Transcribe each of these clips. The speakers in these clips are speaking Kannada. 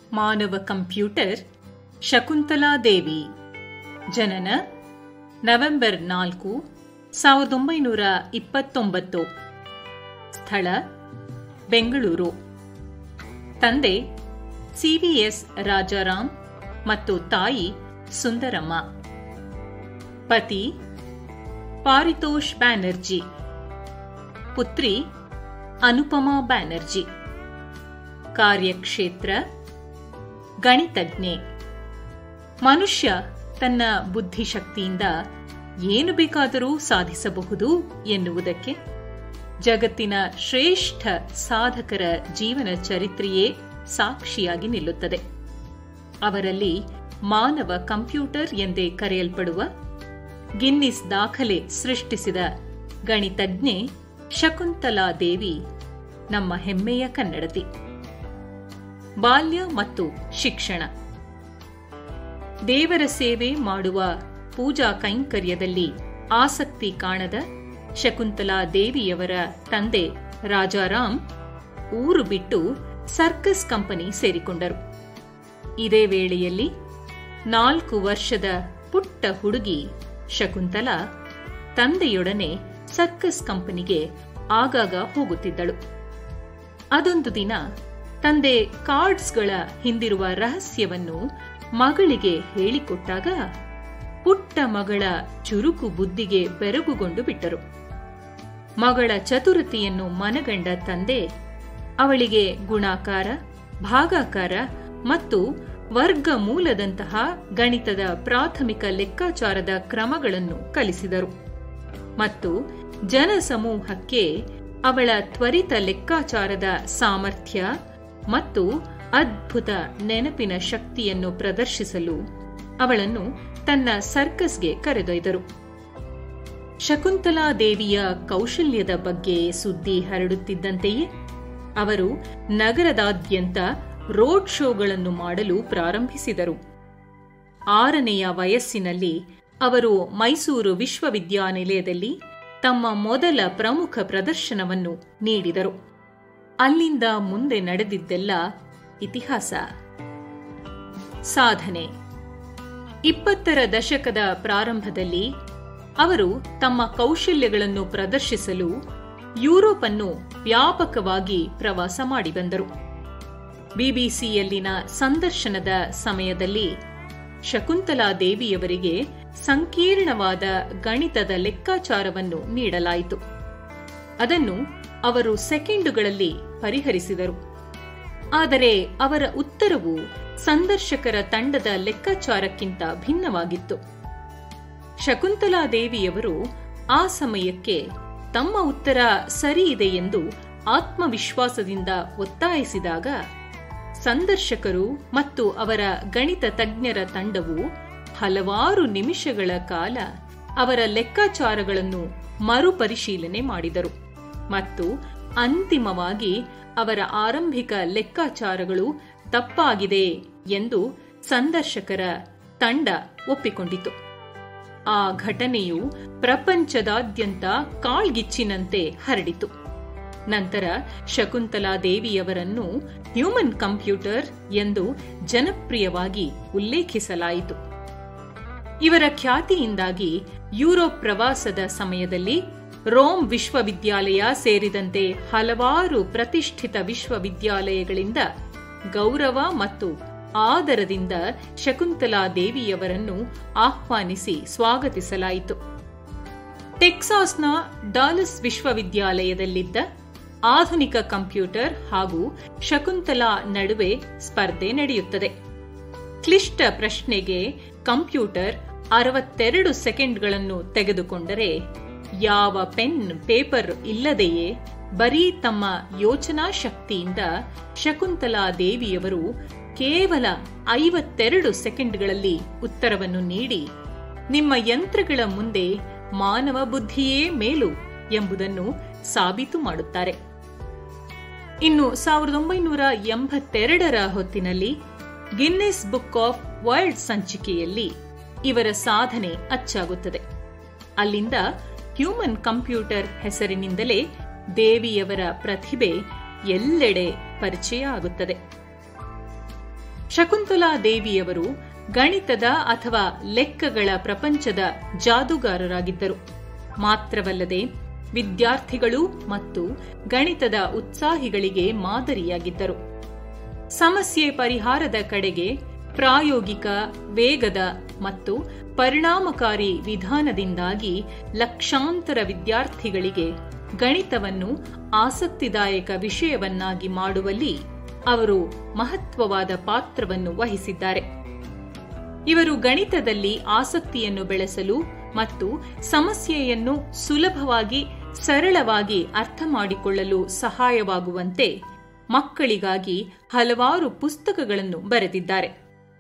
ಮಾನವ ಕಂಪ್ಯೂಟರ್ ಶಕುಂತಲಾ ದೇವಿ ಜನನ ನವೆಂಬರ್ ನಾಲ್ಕು ಸಾವಿರದ ಒಂಬೈನೂರ ಇಪ್ಪತ್ತೊಂಬತ್ತು ಸ್ಥಳ ಬೆಂಗಳೂರು ತಂದೆ ಸಿವಿಎಸ್ ರಾಜಾರಾಮ್ ಮತ್ತು ತಾಯಿ ಸುಂದರಮ್ಮ ಪತಿ ಪಾರಿತೋಷ್ ಬ್ಯಾನರ್ಜಿ ಪುತ್ರಿ ಅನುಪಮಾ ಬ್ಯಾನರ್ಜಿ ಕಾರ್ಯಕ್ಷೇತ್ರ ಗಣಿತಜ್ಞೆ ಮನುಷ್ಯ ತನ್ನ ಬುದ್ಧಿಶಕ್ತಿಯಿಂದ ಏನು ಬೇಕಾದರೂ ಸಾಧಿಸಬಹುದು ಎನ್ನುವುದಕ್ಕೆ ಜಗತ್ತಿನ ಶ್ರೇಷ್ಠ ಸಾಧಕರ ಜೀವನ ಚರಿತ್ರೆಯೇ ಸಾಕ್ಷಿಯಾಗಿ ನಿಲ್ಲುತ್ತದೆ ಅವರಲ್ಲಿ ಮಾನವ ಕಂಪ್ಯೂಟರ್ ಎಂದೇ ಕರೆಯಲ್ಪಡುವ ಗಿನ್ನಿಸ್ ದಾಖಲೆ ಸೃಷ್ಟಿಸಿದ ಗಣಿತಜ್ಞೆ ಶಕುಂತಲಾ ದೇವಿ ನಮ್ಮ ಹೆಮ್ಮೆಯ ಕನ್ನಡತಿ ಬಾಲ್ಯ ಮತ್ತು ಶಿಕ್ಷಣ ದೇವರ ಸೇವೆ ಮಾಡುವ ಪೂಜಾ ಕೈಂಕರ್ಯದಲ್ಲಿ ಆಸಕ್ತಿ ಕಾಣದ ಶಕುಂತಲಾ ದೇವಿಯವರ ತಂದೆ ರಾಜಾರಾಮ್ ಊರು ಬಿಟ್ಟು ಸರ್ಕಸ್ ಕಂಪನಿ ಸೇರಿಕೊಂಡರು ಇದೇ ವೇಳೆಯಲ್ಲಿ ನಾಲ್ಕು ವರ್ಷದ ಪುಟ್ಟ ಹುಡುಗಿ ಶಕುಂತಲಾ ತಂದೆಯೊಡನೆ ಸರ್ಕಸ್ ಕಂಪನಿಗೆ ಆಗಾಗ ಹೋಗುತ್ತಿದ್ದಳು ಅದೊಂದು ದಿನ ತಂದೆ ಕಾರ್ಡ್ಸ್ಗಳ ಹಿಂದಿರುವ ರಹಸ್ಯವನ್ನು ಮಗಳಿಗೆ ಹೇಳಿಕೊಟ್ಟಾಗ ಪುಟ್ಟ ಮಗಳ ಚುರುಕು ಬುದ್ಧಿಗೆ ಬೆರಗುಗೊಂಡು ಬಿಟ್ಟರು ಮಗಳ ಚತುರತೆಯನ್ನು ಮನಗಂಡ ತಂದೆ ಅವಳಿಗೆ ಗುಣಾಕಾರ ಭಾಗಾಕಾರ ಮತ್ತು ವರ್ಗ ಮೂಲದಂತಹ ಗಣಿತದ ಪ್ರಾಥಮಿಕ ಲೆಕ್ಕಾಚಾರದ ಕ್ರಮಗಳನ್ನು ಕಲಿಸಿದರು ಮತ್ತು ಜನಸಮೂಹಕ್ಕೆ ಅವಳ ತ್ವರಿತ ಲೆಕ್ಕಾಚಾರದ ಸಾಮರ್ಥ್ಯ ಮತ್ತು ಅದ್ಭುತ ನೆನಪಿನ ಶಕ್ತಿಯನ್ನು ಪ್ರದರ್ಶಿಸಲು ಅವಳನ್ನು ತನ್ನ ಸರ್ಕಸ್ಗೆ ಕರೆದೊಯ್ದರು ಶಕುಂತಲಾ ದೇವಿಯ ಕೌಶಲ್ಯದ ಬಗ್ಗೆ ಸುದ್ದಿ ಹರಡುತ್ತಿದ್ದಂತೆಯೇ ಅವರು ನಗರದಾದ್ಯಂತ ರೋಡ್ ಶೋಗಳನ್ನು ಮಾಡಲು ಪ್ರಾರಂಭಿಸಿದರು ಆರನೆಯ ವಯಸ್ಸಿನಲ್ಲಿ ಅವರು ಮೈಸೂರು ವಿಶ್ವವಿದ್ಯಾನಿಲಯದಲ್ಲಿ ತಮ್ಮ ಮೊದಲ ಪ್ರಮುಖ ಪ್ರದರ್ಶನವನ್ನು ನೀಡಿದರು ಅಲ್ಲಿಂದ ಮುಂದೆ ನಡೆದಿದ್ದೆಲ್ಲ ಇತಿಹಾಸ ಸಾಧನೆ ಇಪ್ಪತ್ತರ ದಶಕದ ಪ್ರಾರಂಭದಲ್ಲಿ ಅವರು ತಮ್ಮ ಕೌಶಲ್ಯಗಳನ್ನು ಪ್ರದರ್ಶಿಸಲು ಯುರೋಪ್ ಅನ್ನು ವ್ಯಾಪಕವಾಗಿ ಪ್ರವಾಸ ಮಾಡಿ ಬಂದರು ಬಿಬಿಸಿಯಲ್ಲಿನ ಸಂದರ್ಶನದ ಸಮಯದಲ್ಲಿ ಶಕುಂತಲಾ ದೇವಿಯವರಿಗೆ ಸಂಕೀರ್ಣವಾದ ಗಣಿತದ ಲೆಕ್ಕಾಚಾರವನ್ನು ನೀಡಲಾಯಿತು ಅದನ್ನು ಅವರು ಸೆಕೆಂಡುಗಳಲ್ಲಿ ಪರಿಹರಿಸಿದರು ಆದರೆ ಅವರ ಉತ್ತರವು ಸಂದರ್ಶಕರ ತಂಡದ ಲೆಕ್ಕಾಚಾರಕ್ಕಿಂತ ಭಿನ್ನವಾಗಿತ್ತು ಶಕುಂತಲಾ ದೇವಿಯವರು ಆ ಸಮಯಕ್ಕೆ ತಮ್ಮ ಉತ್ತರ ಸರಿ ಇದೆ ಎಂದು ಆತ್ಮವಿಶ್ವಾಸದಿಂದ ಒತ್ತಾಯಿಸಿದಾಗ ಸಂದರ್ಶಕರು ಮತ್ತು ಅವರ ಗಣಿತ ತಜ್ಞರ ತಂಡವು ಹಲವಾರು ನಿಮಿಷಗಳ ಕಾಲ ಅವರ ಲೆಕ್ಕಾಚಾರಗಳನ್ನು ಮರುಪರಿಶೀಲನೆ ಮಾಡಿದರು ಮತ್ತು ಅಂತಿಮವಾಗಿ ಅವರ ಆರಂಭಿಕ ಲೆಕ್ಕಾಚಾರಗಳು ತಪ್ಪಾಗಿದೆ ಎಂದು ಸಂದರ್ಶಕರ ತಂಡ ಒಪ್ಪಿಕೊಂಡಿತು ಆ ಘಟನೆಯು ಪ್ರಪಂಚದಾದ್ಯಂತ ಕಾಳ್ಗಿಚ್ಚಿನಂತೆ ಹರಡಿತು ನಂತರ ಶಕುಂತಲಾ ದೇವಿಯವರನ್ನು ಹ್ಯೂಮನ್ ಕಂಪ್ಯೂಟರ್ ಎಂದು ಜನಪ್ರಿಯವಾಗಿ ಉಲ್ಲೇಖಿಸಲಾಯಿತು ಇವರ ಖ್ಯಾತಿಯಿಂದಾಗಿ ಯುರೋಪ್ ಪ್ರವಾಸದ ಸಮಯದಲ್ಲಿ ರೋಮ್ ವಿಶ್ವವಿದ್ಯಾಲಯ ಸೇರಿದಂತೆ ಹಲವಾರು ಪ್ರತಿಷ್ಠಿತ ವಿಶ್ವವಿದ್ಯಾಲಯಗಳಿಂದ ಗೌರವ ಮತ್ತು ಆದರದಿಂದ ಶಕುಂತಲಾ ದೇವಿಯವರನ್ನು ಆಹ್ವಾನಿಸಿ ಸ್ವಾಗತಿಸಲಾಯಿತು ಟೆಕ್ಸಾಸ್ನ ಡಾಲಸ್ ವಿಶ್ವವಿದ್ಯಾಲಯದಲ್ಲಿದ್ದ ಆಧುನಿಕ ಕಂಪ್ಯೂಟರ್ ಹಾಗೂ ಶಕುಂತಲಾ ನಡುವೆ ಸ್ಪರ್ಧೆ ನಡೆಯುತ್ತದೆ ಕ್ಲಿಷ್ಟ ಪ್ರಶ್ನೆಗೆ ಕಂಪ್ಯೂಟರ್ ಅರವತ್ತೆರಡು ಸೆಕೆಂಡ್ಗಳನ್ನು ತೆಗೆದುಕೊಂಡರೆ ಯಾವ ಪೆನ್ ಪೇಪರ್ ಇಲ್ಲದೆಯೇ ಬರೀ ತಮ್ಮ ಯೋಚನಾ ಶಕ್ತಿಯಿಂದ ಶಕುಂತಲಾ ದೇವಿಯವರು ಕೇವಲ ಐವತ್ತೆರಡು ಸೆಕೆಂಡ್ಗಳಲ್ಲಿ ಉತ್ತರವನ್ನು ನೀಡಿ ನಿಮ್ಮ ಯಂತ್ರಗಳ ಮುಂದೆ ಮಾನವ ಬುದ್ಧಿಯೇ ಮೇಲು ಎಂಬುದನ್ನು ಸಾಬೀತು ಮಾಡುತ್ತಾರೆ ಇನ್ನು ಸಾವಿರದ ಒಂಬೈನೂರ ಎಂಬತ್ತೆರಡರ ಹೊತ್ತಿನಲ್ಲಿ ಗಿನ್ನೆಸ್ ಬುಕ್ ಆಫ್ ವರ್ಲ್ಡ್ ಸಂಚಿಕೆಯಲ್ಲಿ ಇವರ ಸಾಧನೆ ಅಚ್ಚಾಗುತ್ತದೆ ಅಲ್ಲಿಂದ ಹ್ಯೂಮನ್ ಕಂಪ್ಯೂಟರ್ ಹೆಸರಿನಿಂದಲೇ ದೇವಿಯವರ ಪ್ರತಿಭೆ ಎಲ್ಲೆಡೆ ಪರಿಚಯ ಆಗುತ್ತದೆ ಶಕುಂತಲಾ ದೇವಿಯವರು ಗಣಿತದ ಅಥವಾ ಲೆಕ್ಕಗಳ ಪ್ರಪಂಚದ ಜಾದೂಗಾರರಾಗಿದ್ದರು ಮಾತ್ರವಲ್ಲದೆ ವಿದ್ಯಾರ್ಥಿಗಳು ಮತ್ತು ಗಣಿತದ ಉತ್ಸಾಹಿಗಳಿಗೆ ಮಾದರಿಯಾಗಿದ್ದರು ಸಮಸ್ಯೆ ಪರಿಹಾರದ ಕಡೆಗೆ ಪ್ರಾಯೋಗಿಕ ವೇಗದ ಮತ್ತು ಪರಿಣಾಮಕಾರಿ ವಿಧಾನದಿಂದಾಗಿ ಲಕ್ಷಾಂತರ ವಿದ್ಯಾರ್ಥಿಗಳಿಗೆ ಗಣಿತವನ್ನು ಆಸಕ್ತಿದಾಯಕ ವಿಷಯವನ್ನಾಗಿ ಮಾಡುವಲ್ಲಿ ಅವರು ಮಹತ್ವವಾದ ಪಾತ್ರವನ್ನು ವಹಿಸಿದ್ದಾರೆ ಇವರು ಗಣಿತದಲ್ಲಿ ಆಸಕ್ತಿಯನ್ನು ಬೆಳೆಸಲು ಮತ್ತು ಸಮಸ್ಯೆಯನ್ನು ಸುಲಭವಾಗಿ ಸರಳವಾಗಿ ಅರ್ಥ ಮಾಡಿಕೊಳ್ಳಲು ಸಹಾಯವಾಗುವಂತೆ ಮಕ್ಕಳಿಗಾಗಿ ಹಲವಾರು ಪುಸ್ತಕಗಳನ್ನು ಬರೆದಿದ್ದಾರೆ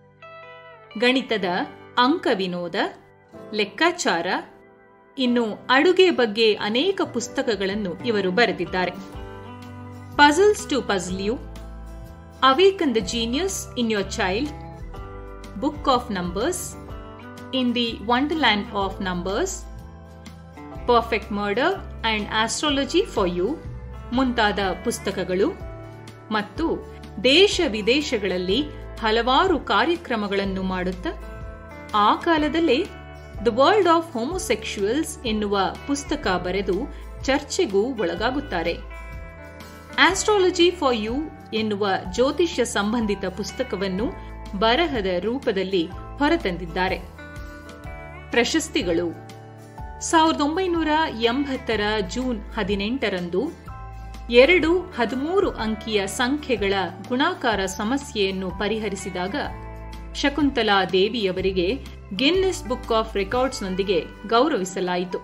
ಗಣಿತದ ಅಂಕ ವಿನೋದ ಲೆಕ್ಕಾಚಾರ ಇನ್ನು ಅಡುಗೆ ಬಗ್ಗೆ ಅನೇಕ ಪುಸ್ತಕಗಳನ್ನು ಇವರು ಬರೆದಿದ್ದಾರೆ puzzles to puzzle you awaken the genius in your child book of numbers in the wonderland of numbers perfect murder and astrology for you ಮುಂತಾದ ಪುಸ್ತಕಗಳು ಮತ್ತು ದೇಶ ವಿದೇಶಗಳಲ್ಲಿ ಹಲವಾರು ಕಾರ್ಯಕ್ರಮಗಳನ್ನು ಮಾಡುತ್ತಾ ಆ ಕಾಲದಲ್ಲೇ ದ ವರ್ಲ್ಡ್ ಆಫ್ ಹೋಮೋಸೆಕ್ಷುಯಲ್ಸ್ ಎನ್ನುವ ಪುಸ್ತಕ ಬರೆದು ಚರ್ಚೆಗೂ ಒಳಗಾಗುತ್ತಾರೆ ಆಸ್ಟ್ರಾಲಜಿ ಫಾರ್ ಯು ಎನ್ನುವ ಜ್ಯೋತಿಷ್ಯ ಸಂಬಂಧಿತ ಪುಸ್ತಕವನ್ನು ಬರಹದ ರೂಪದಲ್ಲಿ ಹೊರತಂದಿದ್ದಾರೆ ಪ್ರಶಸ್ತಿಗಳು ಸಾವಿರದ ಒಂಬೈನೂರ ಎಂಬತ್ತರ ಜೂನ್ ಹದಿನೆಂಟರಂದು ಎರಡು ಹದಿಮೂರು ಅಂಕಿಯ ಸಂಖ್ಯೆಗಳ ಗುಣಾಕಾರ ಸಮಸ್ಯೆಯನ್ನು ಪರಿಹರಿಸಿದಾಗ ಶಕುಂತಲಾ ದೇವಿಯವರಿಗೆ ಗಿನ್ನೆಸ್ ಬುಕ್ ಆಫ್ ರೆಕಾರ್ಡ್ಸ್ನೊಂದಿಗೆ ಗೌರವಿಸಲಾಯಿತು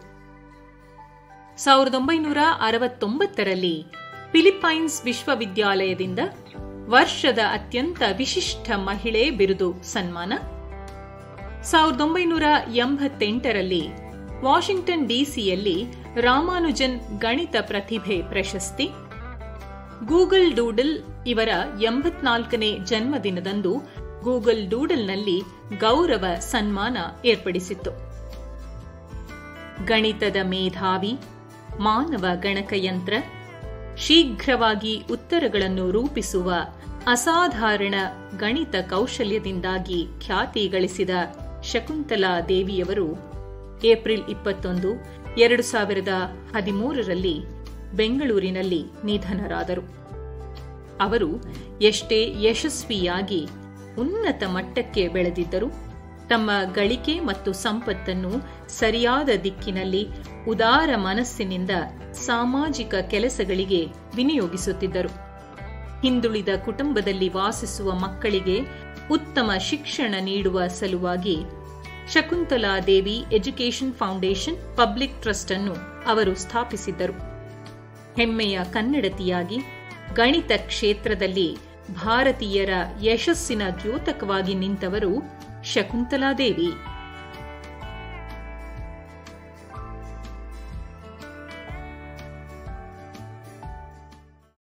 ಸಾವಿರದ ಒಂಬೈನೂರ ಅರವತ್ತೊಂಬತ್ತರಲ್ಲಿ ಫಿಲಿಪೈನ್ಸ್ ವಿಶ್ವವಿದ್ಯಾಲಯದಿಂದ ವರ್ಷದ ಅತ್ಯಂತ ವಿಶಿಷ್ಟ ಮಹಿಳೆ ಬಿರುದು ಸನ್ಮಾನ ಸಾವಿರದ ಒಂಬೈನೂರ ಎಂಬತ್ತೆಂಟರಲ್ಲಿ ವಾಷಿಂಗ್ಟನ್ ಡಿಸಿಯಲ್ಲಿ ರಾಮಾನುಜನ್ ಗಣಿತ ಪ್ರತಿಭೆ ಪ್ರಶಸ್ತಿ ಗೂಗಲ್ ಡೂಡಲ್ ಇವರ ಎಂಬತ್ನಾಲ್ಕನೇ ಜನ್ಮದಿನದಂದು ಗೂಗಲ್ ಡೂಡಲ್ನಲ್ಲಿ ಗೌರವ ಸನ್ಮಾನ ಏರ್ಪಡಿಸಿತ್ತು ಗಣಿತದ ಮೇಧಾವಿ ಮಾನವ ಗಣಕಯಂತ್ರ ಶೀಘ್ರವಾಗಿ ಉತ್ತರಗಳನ್ನು ರೂಪಿಸುವ ಅಸಾಧಾರಣ ಗಣಿತ ಕೌಶಲ್ಯದಿಂದಾಗಿ ಖ್ಯಾತಿ ಗಳಿಸಿದ ಶಕುಂತಲಾ ದೇವಿಯವರು ಏಪ್ರಿಲ್ ಇಪ್ಪತ್ತೊಂದು ಎರಡು ಸಾವಿರದ ಹದಿಮೂರರಲ್ಲಿ ಬೆಂಗಳೂರಿನಲ್ಲಿ ನಿಧನರಾದರು ಅವರು ಎಷ್ಟೇ ಯಶಸ್ವಿಯಾಗಿ ಉನ್ನತ ಮಟ್ಟಕ್ಕೆ ಬೆಳೆದಿದ್ದರು ತಮ್ಮ ಗಳಿಕೆ ಮತ್ತು ಸಂಪತ್ತನ್ನು ಸರಿಯಾದ ದಿಕ್ಕಿನಲ್ಲಿ ಉದಾರ ಮನಸ್ಸಿನಿಂದ ಸಾಮಾಜಿಕ ಕೆಲಸಗಳಿಗೆ ವಿನಿಯೋಗಿಸುತ್ತಿದ್ದರು ಹಿಂದುಳಿದ ಕುಟುಂಬದಲ್ಲಿ ವಾಸಿಸುವ ಮಕ್ಕಳಿಗೆ ಉತ್ತಮ ಶಿಕ್ಷಣ ನೀಡುವ ಸಲುವಾಗಿ Shakuntala Devi education foundation public trust ಅನ್ನು ಅವರು ಸ್ಥಾಪಿಸಿದ್ದರು ಹೆಮ್ಮೆಯ ಕನ್ನಡತಿಯಾಗಿ ಗಣಿತ ಕ್ಷೇತ್ರದಲ್ಲಿ ಭಾರತೀಯರ ಯಶಸ್ಸಿನ ದ್ಯೋತಕವಾಗಿ ನಿಂತವರು ಶಕುಂತಲಾದೇವಿ